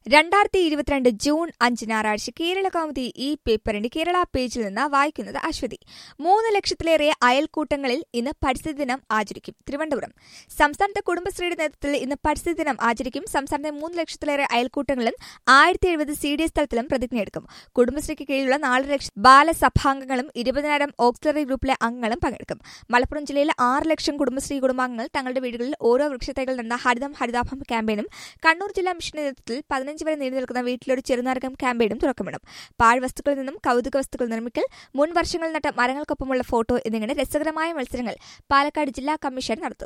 രണ്ടായിരത്തി ഇരുപത്തിരണ്ട് ജൂൺ അഞ്ച് ഞായറാഴ്ച കേരള കൗമുദി ഈ പേപ്പറിന്റെ കേരള പേജിൽ നിന്ന് വായിക്കുന്നത് അശ്വതി മൂന്ന് ലക്ഷത്തിലേറെ അയൽക്കൂട്ടങ്ങളിൽ ഇന്ന് പരിസ്ഥിതി ദിനം ആചരിക്കും തിരുവനന്തപുരം സംസ്ഥാനത്തെ കുടുംബശ്രീയുടെ നേതൃത്വത്തിൽ ഇന്ന് പരിസ്ഥിതി ദിനം ആചരിക്കും സംസ്ഥാനത്തെ മൂന്ന് ലക്ഷത്തിലേറെ അയൽക്കൂട്ടങ്ങളിലും ആയിരത്തി എഴുപത് സി ഡി എസ് തലത്തിലും പ്രതിജ്ഞയെടുക്കും കുടുംബശ്രീക്ക് കീഴിലുള്ള നാല് ലക്ഷം ബാലസഭാംഗങ്ങളും ഇരുപതിനായിരം ഓക്സിലറി ഗ്രൂപ്പിലെ അംഗങ്ങളും പങ്കെടുക്കും മലപ്പുറം ജില്ലയിലെ ആറ് ലക്ഷം കുടുംബശ്രീ കുടുംബാംഗങ്ങൾ തങ്ങളുടെ വീടുകളിൽ ഓരോ വൃക്ഷത്തൈകൾ നടന്ന ഹരിതം ഹരിതാഭം ക്യാമ്പയിനും കണ്ണൂർ ജില്ലാ മിഷന്റെ നേതൃത്വത്തിൽ പതിനഞ്ച് വരെ നീണ്ടു നിൽക്കുന്ന വീട്ടിലൊരു ചെറുനാരകം ക്യാമ്പയിനും തുടക്കമിടും പാഴ്വസ്തുക്കളിൽ നിന്നും കൗതുക വസ്തുക്കൾ നിർമ്മിക്കൽ മുൻ വർഷങ്ങളിൽ നട്ട മരങ്ങൾക്കൊപ്പമുള്ള ഫോട്ടോ എന്നിങ്ങനെ രസകരമായ മത്സരങ്ങൾ പാലക്കാട് ജില്ലാ കമ്മീഷൻ നടത്തും